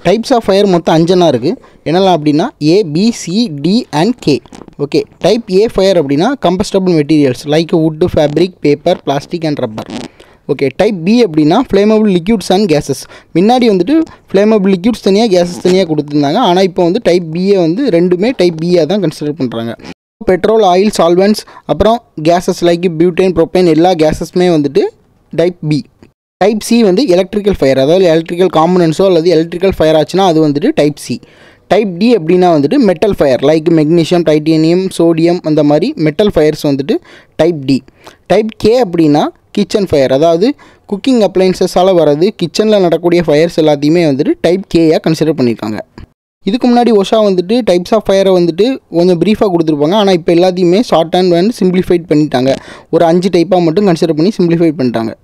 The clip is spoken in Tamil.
டைப்ஸ் ஆஃப் ஃபயர் மொத்தம் அஞ்சனா இருக்குது என்னெல்லாம் அப்படின்னா A B C D and K okay type A fire அப்படின்னா combustible materials like wood fabric paper plastic and rubber okay type B அப்படின்னா ஃப்ளேமபிள் லிக்யூட்ஸ் அண்ட் கேஸஸ் முன்னாடி வந்துட்டு ஃப்ளேமபிள் லிக்யூட்ஸ் தனியாக கேஸஸ் தனியாக கொடுத்துருந்தாங்க ஆனால் இப்போ வந்து டைப் பிஏ வந்து ரெண்டுமே டைப் பிஏ தான் கன்சிடர் பண்ணுறாங்க பெட்ரோல் ஆயில் சால்வெண்ட்ஸ் அப்புறம் கேஸஸ் லைக் பியூட்டேன் ப்ரோப்பேன் எல்லா கேஸஸுமே வந்துட்டு டைப் பி டைப் சி வந்து எலக்ட்ரிக்கல் ஃபயர் அதாவது எலக்ட்ரிக்கல் காம்பனன்ஸோ அல்லது எலக்ட்ரிக்கல் ஃபயர் ஆச்சுன்னா அது வந்துட்டு டைப் சி டைப் டி அப்படின்னா வந்துட்டு metal fire like magnesium titanium sodium அந்த மாதிரி மெட்டல் ஃபயர்ஸ் வந்துட்டு டைப் டி டைப் கே அப்படின்னா கிச்சன் ஃபயர் அதாவது குக்கிங் அப்ளைன்சஸால் வர்றது கிச்சனில் நடக்கக்கூடிய ஃபயர்ஸ் எல்லாத்தையுமே வந்துட்டு டைப் கேயாக கன்சிடர் பண்ணியிருக்காங்க இதுக்கு முன்னாடி ஒஷா வந்துட்டு டைப்ஸ் ஆஃப் ஃபயரை வந்துட்டு கொஞ்சம் ப்ரீஃபாக கொடுத்துருப்பாங்க ஆனால் இப்போ எல்லாத்தையுமே ஷார்ட் அண்ட் அண்ட் சிம்பிளிஃபைட் பண்ணிட்டாங்க ஒரு அஞ்சு டைப்பாக மட்டும் கன்சிடர் பண்ணி சிம்பிளிஃபைட் பண்ணிட்டாங்க